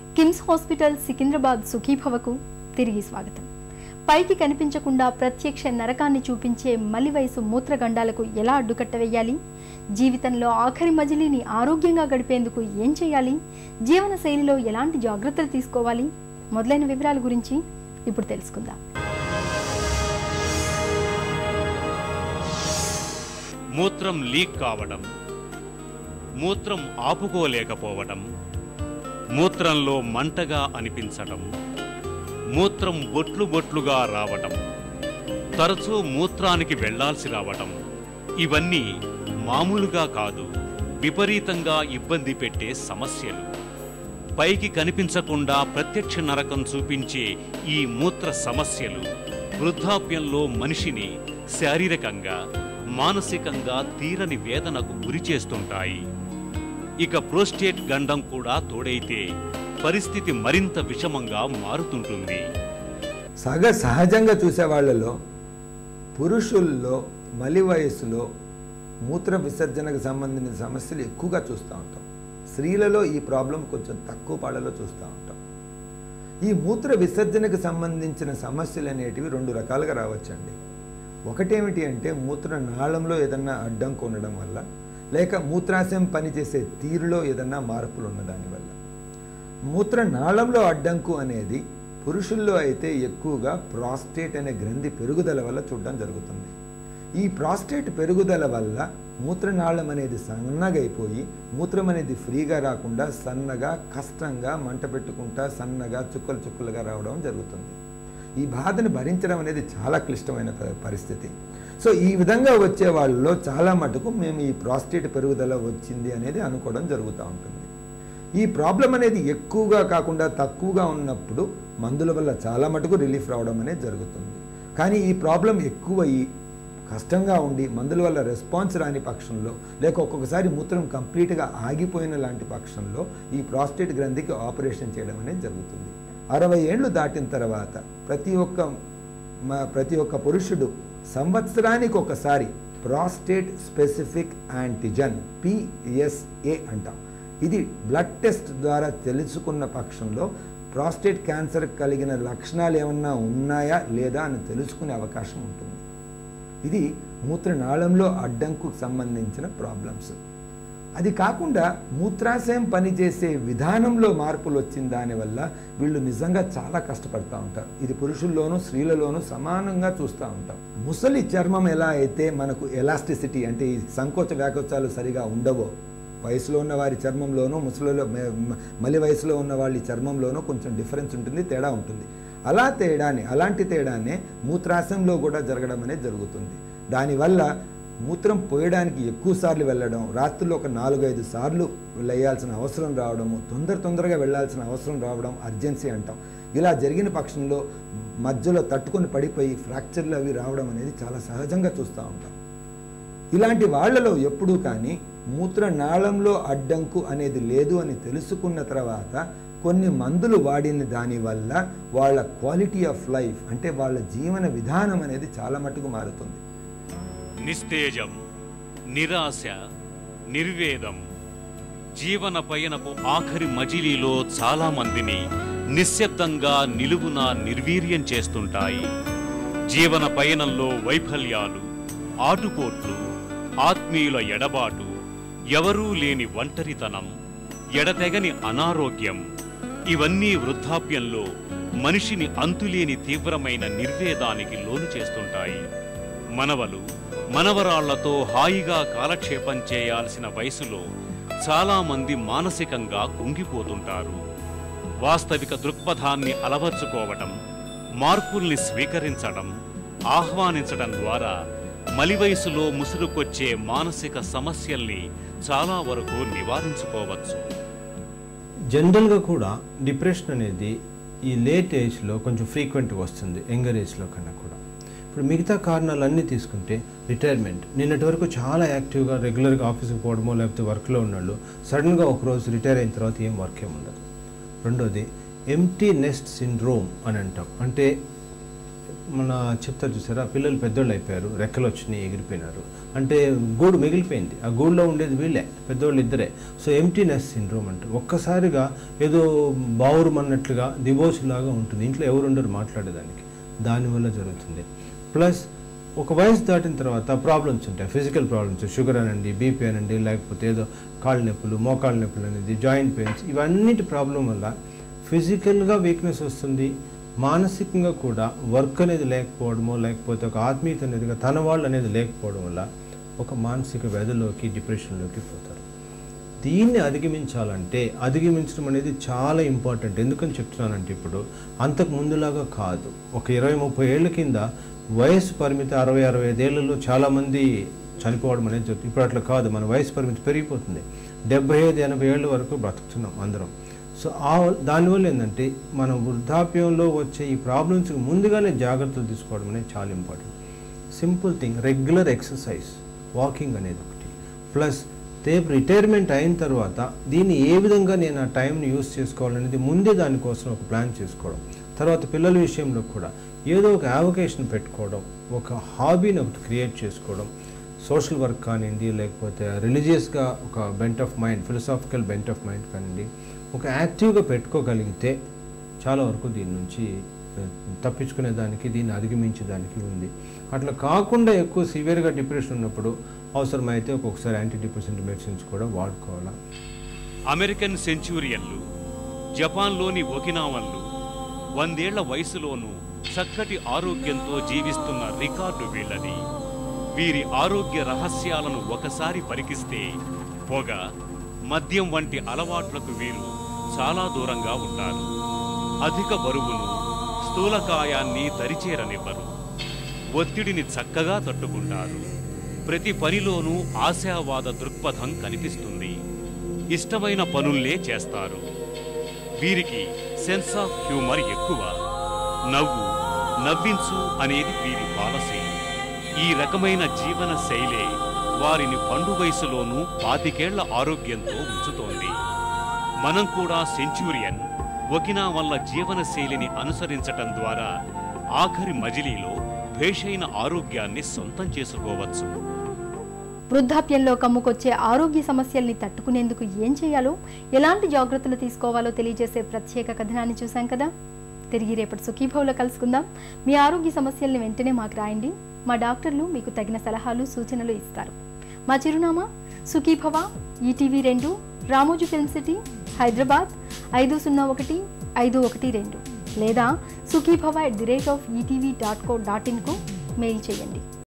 KIMS hospital Secunderabad సుఖీభవకు తిరిగి స్వాగతం పైకి కనిపించకుండా ప్రత్యక్ష నరకాన్ని చూపించే మలి వయసు మూత్రగండాలకు ఎలా అడ్డుకట్ట వేయాలి జీవితంలో ఆఖరి మజిలీని ఆరోగ్యంగా గడిపేందుకు ఏం చేయాలి జీవన శైలిలో ఎలాంటి జాగ్రత్తలు తీసుకోవాలి మొదలైన వివరాల గురించి ఇప్పుడు తెలుసుకుందాం మూత్రం లీక్ కావడం మూత్రం ఆపుకోలేకపోవడం మూత్రంలో మంటగా అనిపించడం మూత్రం బొట్లు బొట్లుగా రావటం తరచూ మూత్రానికి వెళ్ళాల్సి రావటం ఇవన్నీ మామూలుగా కాదు విపరీతంగా ఇబ్బంది పెట్టే సమస్యలు పైకి కనిపించకుండా ప్రత్యక్ష నరకం చూపించే ఈ మూత్ర సమస్యలు వృద్ధాప్యంలో మనిషిని శారీరకంగా మానసికంగా తీరని వేదనకు గురి చేస్తుంటాయి ఇక ప్రోస్టేట్ గండం కూడా తోడైతే పరిస్థితి మరింత విషమంగా మారుతుంటుంది సగ సహజంగా చూసే వాళ్ళలో పురుషుల్లో మలి వయస్సులో మూత్ర విసర్జనకు సంబంధించిన సమస్యలు ఎక్కువగా చూస్తూ ఉంటాం స్త్రీలలో ఈ ప్రాబ్లం కొంచెం తక్కువ పాళ్ళలో చూస్తూ ఉంటాం ఈ మూత్ర విసర్జనకు సంబంధించిన సమస్యలు అనేటివి రెండు రకాలుగా రావచ్చండి ఒకటేమిటి అంటే మూత్ర నాళంలో ఏదన్నా అడ్డంకు ఉండడం వల్ల లేక మూత్రాశయం పనిచేసే తీరులో ఏదన్నా మార్పులు ఉన్న దానివల్ల మూత్ర నాళంలో అడ్డంకు అనేది పురుషుల్లో అయితే ఎక్కువగా ప్రాస్టేట్ అనే గ్రంథి పెరుగుదల వల్ల చూడడం జరుగుతుంది ఈ ప్రాస్టేట్ పెరుగుదల వల్ల మూత్రనాళం అనేది సన్నగా అయిపోయి మూత్రం అనేది ఫ్రీగా రాకుండా సన్నగా కష్టంగా మంట పెట్టుకుంటా సన్నగా చుక్కలు చుక్కలుగా రావడం జరుగుతుంది ఈ బాధను భరించడం అనేది చాలా క్లిష్టమైన ప- పరిస్థితి సో ఈ విధంగా వచ్చే వాళ్ళలో చాలా మటుకు మేము ఈ ప్రాస్టేట్ పెరుగుదల వచ్చింది అనేది అనుకోవడం జరుగుతూ ఉంటుంది ఈ ప్రాబ్లం అనేది ఎక్కువగా కాకుండా తక్కువగా ఉన్నప్పుడు మందుల వల్ల చాలా మటుకు రిలీఫ్ రావడం అనేది జరుగుతుంది కానీ ఈ ప్రాబ్లం ఎక్కువయ్యి కష్టంగా ఉండి మందుల వల్ల రెస్పాన్స్ రాని పక్షంలో లేక ఒక్కొక్కసారి మూత్రం కంప్లీట్గా ఆగిపోయిన లాంటి పక్షంలో ఈ ప్రాస్టేట్ గ్రంథికి ఆపరేషన్ చేయడం అనేది జరుగుతుంది అరవై ఏళ్ళు దాటిన తర్వాత ప్రతి ఒక్క మ- ప్రతి ఒక్క పురుషుడు సంవత్సరానికి ఒకసారి ప్రాస్టేట్ స్పెసిఫిక్ యాంటిజన్ పిఎస్ఏ అంటాం ఇది బ్లడ్ టెస్ట్ ద్వారా తెలుసుకున్న పక్షంలో ప్రాస్టేట్ క్యాన్సర్ కలిగిన లక్షణాలు ఏమన్నా ఉన్నాయా లేదా అని తెలుసుకునే అవకాశం ఉంటుంది ఇది మూత్రనాళంలో అడ్డంకు సంబంధించిన ప్రాబ్లమ్స్ అది కాకుండా మూత్రాశయం పనిచేసే విధానంలో మార్పులు వచ్చిన దానివల్ల వీళ్ళు నిజంగా చాలా కష్టపడతా ఉంటారు ఇది పురుషుల్లోనూ స్త్రీలలోనూ సమానంగా చూస్తూ ఉంటాం ముసలి చర్మం ఎలా అయితే మనకు ఎలాస్టిసిటీ అంటే ఈ సంకోచ వ్యాకోచాలు సరిగా ఉండవో వయసులో ఉన్న వారి చర్మంలోనూ ముసలిలో మ- మ- మలి వయసులో ఉన్న వాళ్ళ చర్మంలోనూ కొంచెం డిఫరెన్స్ ఉంటుంది తేడా ఉంటుంది అలా తేడాని అలాంటి తేడానే మూత్రాశయంలో కూడా జరగడం అనేది జరుగుతుంది దానివల్ల మూత్రం పోయడానికి ఎక్కువ సార్లు వెళ్ళడం రాత్రిలో ఒక నాలుగైదు సార్లు వేయాల్సిన అవసరం రావడము తొందర తొందరగా వెళ్ళాల్సిన అవసరం రావడం అర్జెన్సీ అంటాం ఇలా జరిగిన పక్షంలో మధ్యలో తట్టుకొని పడిపోయి ఫ్రాక్చర్లు అవి రావడం అనేది చాలా సహజంగా చూస్తూ ఉంటాం ఇలాంటి వాళ్ళలో ఎప్పుడూ కానీ మూత్ర నాళంలో అడ్డంకు అనేది లేదు అని తెలుసుకున్న తర్వాత కొన్ని మందులు వాడిన దానివల్ల వాళ్ళ క్వాలిటీ ఆఫ్ లైఫ్ అంటే వాళ్ళ జీవన విధానం అనేది చాలా మటుకు మారుతుంది నిస్తేజం నిరాశ నిర్వేదం జీవన పయనపు ఆఖరి మజిలీలో చాలా మందిని నిశ్శబ్దంగా నిలువున నిర్వీర్యం చేస్తుంటాయి జీవన పయనంలో వైఫల్యాలు ఆటుపోట్లు ఆత్మీయుల ఎడబాటు ఎవరూ లేని ఒంటరితనం ఎడతెగని అనారోగ్యం ఇవన్నీ వృద్ధాప్యంలో మనిషిని అంతులేని తీవ్రమైన నిర్వేదానికి లోను చేస్తుంటాయి మనవలు మనవరాళ్లతో హాయిగా కాలక్షేపం చేయాల్సిన వయసులో చాలా మంది మానసికంగా కుంగిపోతుంటారు వాస్తవిక దృక్పథాన్ని అలవర్చుకోవటం మార్పుల్ని స్వీకరించడం ఆహ్వానించడం ద్వారా మలి వయసులో ముసురుకొచ్చే మానసిక సమస్యల్ని చాలా వరకు నివారించుకోవచ్చు జనరల్గా కూడా డిప్రెషన్ అనేది ఈ లేట్ ఏజ్లో కొంచెం ఫ్రీక్వెంట్గా వస్తుంది యంగర్ ఏజ్లో కన్నా కూడా ఇప్పుడు మిగతా కారణాలు అన్నీ తీసుకుంటే రిటైర్మెంట్ నిన్నటి వరకు చాలా యాక్టివ్గా రెగ్యులర్గా ఆఫీస్కి పోవడమో లేకపోతే వర్క్లో ఉన్నాళ్ళు సడన్గా ఒకరోజు రిటైర్ అయిన తర్వాత ఏం వర్క్ ఏమి ఉండదు రెండోది ఎంటీ నెస్ట్ సిండ్రోమ్ అని అంటాం అంటే మన చెప్తారు చూసారా పిల్లలు పెద్దోళ్ళు అయిపోయారు రెక్కలు వచ్చినాయి ఎగిరిపోయినారు అంటే గూడు మిగిలిపోయింది ఆ గూడులో ఉండేది వీళ్ళే పెద్దోళ్ళు ఇద్దరే సో ఎంటీనెస్ సిండ్రోమ్ అంటే ఒక్కసారిగా ఏదో బావురుమన్నట్లుగా దివోసులాగా ఉంటుంది ఇంట్లో ఎవరు ఉండరు మాట్లాడేదానికి దానివల్ల జరుగుతుంది ప్లస్ ఒక వయసు దాటిన తర్వాత ప్రాబ్లమ్స్ ఉంటాయి ఫిజికల్ ప్రాబ్లమ్స్ షుగర్ అనండి బీపీ అనండి లేకపోతే ఏదో కాళ్ళ నొప్పులు మోకాళ్ళ నొప్పులు అనేది జాయింట్ పెయిన్స్ ఇవన్నిటి ప్రాబ్లం వల్ల ఫిజికల్గా వీక్నెస్ వస్తుంది మానసికంగా కూడా వర్క్ అనేది లేకపోవడమో లేకపోతే ఒక ఆత్మీయత అనేది తన వాళ్ళు అనేది లేకపోవడం వల్ల ఒక మానసిక వ్యాధిలోకి డిప్రెషన్లోకి పోతారు దీన్ని అధిగమించాలంటే అధిగమించడం అనేది చాలా ఇంపార్టెంట్ ఎందుకని చెప్తున్నానంటే ఇప్పుడు అంతకు ముందులాగా కాదు ఒక ఇరవై ముప్పై ఏళ్ళ కింద వయసు పరిమితి అరవై అరవై ఐదేళ్లలో చాలామంది చనిపోవడం అనేది జరుగుతుంది ఇప్పుడు అట్లా కాదు మన వయసు పరిమితి పెరిగిపోతుంది డెబ్బై ఐదు ఎనభై ఏళ్ళ వరకు బ్రతుకుతున్నాం అందరం సో ఆ దానివల్ల ఏంటంటే మన వృద్ధాప్యంలో వచ్చే ఈ ప్రాబ్లమ్స్కి ముందుగానే జాగ్రత్తలు తీసుకోవడం అనేది చాలా important simple thing regular exercise walking అనేది ఒకటి ప్లస్ రేపు రిటైర్మెంట్ అయిన తర్వాత దీన్ని ఏ విధంగా నేను ఆ టైంని యూస్ చేసుకోవాలనేది ముందే దానికోసం ఒక ప్లాన్ చేసుకోవడం తర్వాత పిల్లల విషయంలో కూడా ఏదో ఒక యావకేషన్ పెట్టుకోవడం ఒక హాబీని ఒకటి క్రియేట్ చేసుకోవడం సోషల్ వర్క్ కానివ్వండి లేకపోతే రిలీజియస్గా ఒక bent of mind philosophical bent of mind కానివ్వండి ఒక యాక్టివ్గా పెట్టుకోగలిగితే చాలా వరకు దీని నుంచి ఆ, తప్పించుకునే దానికి దీన్ని అధిగమించే దానికి ఉంది అట్లా కాకుండా ఎక్కువ సివియర్గా డిప్రెషన్ ఉన్నప్పుడు అవసరమైతే ఒక్కొక్కసారి యాంటీ డిప్రెసెంట్ మెడిసిన్స్ కూడా వాడుకోవాలా అమెరికన్ సెంచూరియన్లు జపాన్లోని ఒకినావన్లు వందేళ్ల వయసులోనూ చక్కటి ఆరోగ్యంతో జీవిస్తున్న రికార్డు వీళ్ళది వీరి ఆరోగ్య రహస్యాలను ఒకసారి పరికిస్తే పొగ మద్యం వంటి అలవాట్లకు వీరు చాలా దూరంగా ఉంటారు అధిక బరువును స్థూలకాయాన్ని దరిచేరనివ్వరు ఒత్తిడిని చక్కగా తట్టుకుంటారు ప్రతి పనిలోనూ ఆశావాద దృక్పథం కనిపిస్తుంది ఇష్టమైన పనుల్లే చేస్తారు వీరికి సెన్స్ ఆఫ్ హ్యూమర్ ఎక్కువ నవ్వు నవ్వించు అనేది వీరి పాలసీ ఈ రకమైన జీవన శైలే వారిని పండు వయసులోనూ పాతికేళ్ల ఆరోగ్యంతో ఉంచుతోంది మనం కూడా సెంచూరియన్ ఒకినా వల్ల జీవన శైలిని అనుసరించటం ద్వారా ఆఖరి మజిలీలో భేషైన ఆరోగ్యాన్ని సొంతం చేసుకోవచ్చు వృద్ధాప్యంలో కమ్ముకొచ్చే ఆరోగ్య సమస్యల్ని తట్టుకునేందుకు ఏం చేయాలో ఎలాంటి జాగ్రత్తలు తీసుకోవాలో తెలియజేసే ప్రత్యేక కథనాన్ని చూశాం కదా తిరిగి రేపటి సుఖీభావులో కలుసుకుందాం మీ ఆరోగ్య సమస్యల్ని వెంటనే మాకు రాయండి మా డాక్టర్లు మీకు తగిన సలహాలు సూచనలు ఇస్తారు మా చిరునామా సుఖీభవ ఈటీవీ రెండు రామోజీ ఫిల్మ్ సిటీ హైదరాబాద్ ఐదు సున్నా ఒకటి ఐదు ఒకటి రెండు లేదా Sukhibhava at the rate of ETV dot co dot ఇన్కు మెయిల్ చేయండి